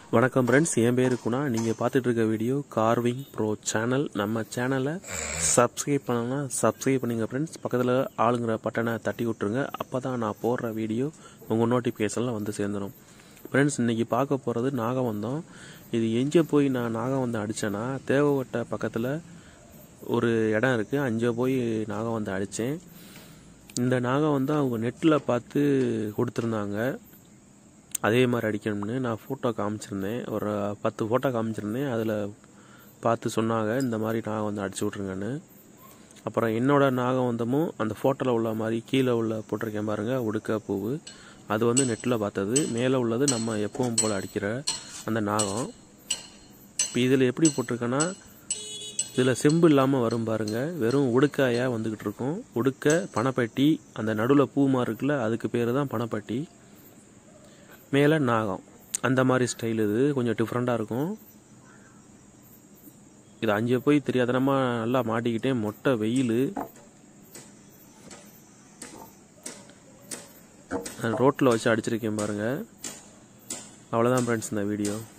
வணக்கம் ஃப்ரெண்ட்ஸ் என் பேரு குணா நீங்கள் பார்த்துட்டு இருக்க வீடியோ கார்விங் ப்ரோ சேனல் நம்ம சேனலை சப்ஸ்கிரைப் பண்ணலாம் சப்ஸ்கிரைப் பண்ணுங்க ஃப்ரெண்ட்ஸ் பக்கத்தில் ஆளுங்கிற பட்டனை தட்டி விட்ருங்க அப்போ தான் நான் போடுற வீடியோ உங்கள் நோட்டிஃபிகேஷனில் வந்து சேர்ந்துடும் ஃப்ரெண்ட்ஸ் இன்றைக்கி பார்க்க போகிறது நாகவந்தம் இது எங்கே போய் நான் நாகவந்தம் அடித்தேன்னா தேவகோட்டை பக்கத்தில் ஒரு இடம் இருக்குது அங்கே போய் நாகவந்தம் அடித்தேன் இந்த நாகவந்தம் அவங்க நெட்டில் பார்த்து கொடுத்துருந்தாங்க அதே மாதிரி அடிக்கணும்னு நான் ஃபோட்டோ காமிச்சிருந்தேன் ஒரு பத்து ஃபோட்டோ காமிச்சிருந்தேன் அதில் பார்த்து சொன்னாங்க இந்த மாதிரி நாகம் வந்து அடிச்சு விட்ருங்கன்னு அப்புறம் என்னோட நாகவந்தமும் அந்த ஃபோட்டோவில் உள்ள மாதிரி கீழே உள்ள போட்டிருக்கேன் பாருங்கள் உடுக்க பூவு அது வந்து நெட்டில் பார்த்தது மேலே உள்ளது நம்ம எப்பவும் போல் அடிக்கிற அந்த நாகம் இப்போ இதில் எப்படி போட்டிருக்கேன்னா இதில் செம்பு இல்லாமல் வரும் பாருங்க வெறும் உடுக்காயாக வந்துக்கிட்டு இருக்கும் உடுக்க பணப்பட்டி அந்த நடுவில் பூ மாதிரி இருக்குல்ல அதுக்கு பேர் தான் பணப்பட்டி மேலே நாகம் அந்த மாதிரி ஸ்டைல் இது கொஞ்சம் டிஃப்ரெண்ட்டாக இருக்கும் இது அங்கே போய் தெரியாதனமாக நல்லா மாட்டிக்கிட்டேன் மொட்டை வெயில் ரோட்டில் வச்சு அடிச்சிருக்கேன் பாருங்கள் அவ்வளோதான் ஃப்ரெண்ட்ஸ் இந்த வீடியோ